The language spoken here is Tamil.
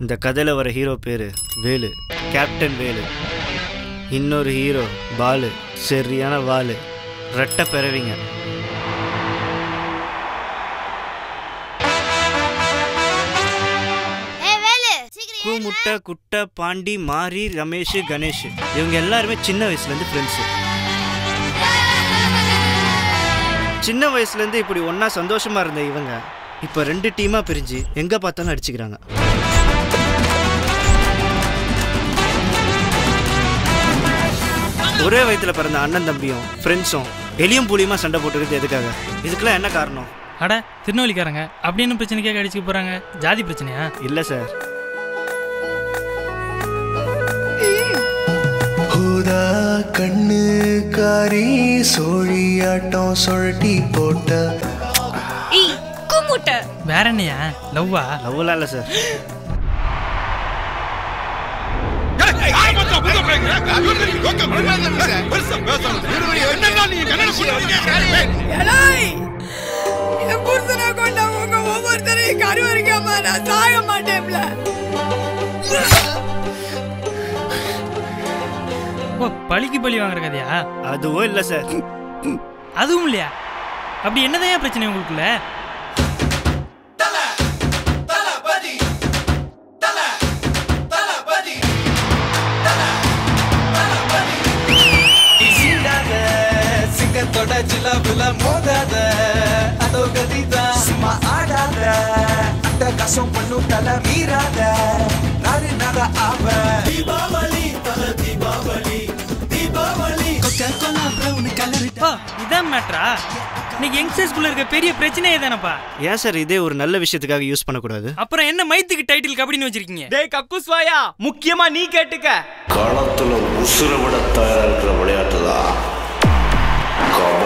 இந்த கதையில் வர ஹீரோ பேர் வேலு கேப்டன் வேலு இன்னொரு ஹீரோ பாலு சரியான வாலு ரெட்டை பிறவிங்க ஏய் வேலு சீக்கிரம் கூ முட்டை குட்டை பாண்டி மாரி ரமேஷ் கணேஷ் இவங்க எல்லாருமே சின்ன வயசுலேருந்து ஃப்ரெண்ட்ஸு சின்ன வயசுலேருந்து இப்படி ஒன்றா சந்தோஷமா இருந்த இவங்க இப்போ ரெண்டு டீமாக பிரிஞ்சு எங்கே பார்த்தாலும் அடிச்சுக்கிறாங்க ஒரே வயத்துல பிறந்த அண்ணன் தம்பியும் ஃப்ரெண்ட்ஸும் எலியும் புலியுமா சண்டை போட்டுக்கிறது எதுக்காக இதுக்கெல்லாம் என்ன காரணம் அட திருநெல்வேலிக்காரங்க அப்படி என்ன பிரச்சனைக்காக அடிச்சுக்க போறாங்க ஜாதி பிரச்சனையா இல்லை சார் ஹூதா கண்ணு காரி சோழியாட்டம் சுழட்டி போட்ட ஏய் குமுட்ட வேற என்னையா லவ்வா லவ்லாம் இல்லை சார் எலாய் என் புருஷனை கொண்ட உங்க ஒவ்வொருத்தரையும் கருவறிக்காம நான் சாக மாட்டேன்ல ஓ பழிக்கு பழி வாங்குற கதையா அதுவும் இல்லை சார் அதுவும் இல்லையா அப்படி என்னதான் பிரச்சனை உங்களுக்குள்ள சிங்கத்தோட ஜிலாபுல மோதாத அதோ கதிதான் சும்மா ஆடாத அந்த கசம் பண்ணு தல மீறாத நாடு நட ஆவ தீபாவளி தல Deepavali Deepavali coca cola brown colour ஓ இதான் மேட்ரா இன்னைக்கு யங்ஸ்டர்ஸ்குள்ள இருக்க பெரிய பிரச்சனையே தானப்பா ஏன் சார் இதே ஒரு நல்ல விஷயத்துக்காக யூஸ் பண்ணக்கூடாது அப்புறம் என்ன மைத்துக்கு டைட்டில் கபடின்னு வச்சிருக்கீங்க டேய் கக்குஸ்வாயா முக்கியமா நீ கேட்டுக்க களத்துல உசுர விட தயாரா இருக்கிற விளையாட்டு தான் கபடி